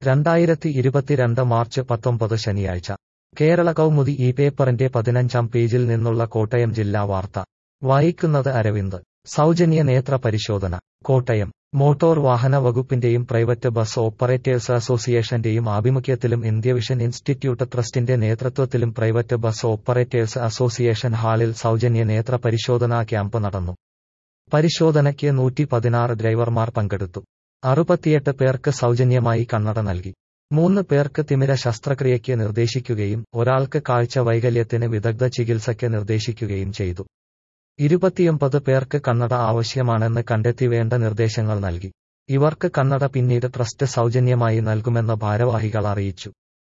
രണ്ടായിരത്തി ഇരുപത്തിരണ്ട് മാർച്ച് പത്തൊമ്പത് ശനിയാഴ്ച കേരള കൗമുദി ഈ പേപ്പറിന്റെ പതിനഞ്ചാം പേജിൽ നിന്നുള്ള കോട്ടയം ജില്ലാ വാർത്ത വായിക്കുന്നത് അരവിന്ദ് സൗജന്യ നേത്ര പരിശോധന കോട്ടയം മോട്ടോർ വാഹന വകുപ്പിന്റെയും പ്രൈവറ്റ് ബസ് ഓപ്പറേറ്റേഴ്സ് അസോസിയേഷന്റെയും ആഭിമുഖ്യത്തിലും ഇന്ത്യവിഷൻ ഇൻസ്റ്റിറ്റ്യൂട്ട് ട്രസ്റ്റിന്റെ നേതൃത്വത്തിലും പ്രൈവറ്റ് ബസ് ഓപ്പറേറ്റേഴ്സ് അസോസിയേഷൻ ഹാളിൽ സൗജന്യ നേത്ര പരിശോധനാ ക്യാമ്പ് നടന്നു പരിശോധനയ്ക്ക് നൂറ്റി പതിനാറ് ഡ്രൈവർമാർ പങ്കെടുത്തു അറുപത്തിയെട്ട് പേർക്ക് സൗജന്യമായി കണ്ണട നൽകി മൂന്ന് പേർക്ക് തിമിര ശസ്ത്രക്രിയയ്ക്ക് നിർദ്ദേശിക്കുകയും ഒരാൾക്ക് കാഴ്ച വൈകല്യത്തിന് വിദഗ്ധ ചികിത്സയ്ക്ക് നിർദ്ദേശിക്കുകയും ചെയ്തു ഇരുപത്തിയൊമ്പത് പേർക്ക് കണ്ണട ആവശ്യമാണെന്ന് കണ്ടെത്തി വേണ്ട നിർദ്ദേശങ്ങൾ നൽകി ഇവർക്ക് കണ്ണട പിന്നീട് ട്രസ്റ്റ് സൗജന്യമായി നൽകുമെന്ന് ഭാരവാഹികൾ അറിയിച്ചു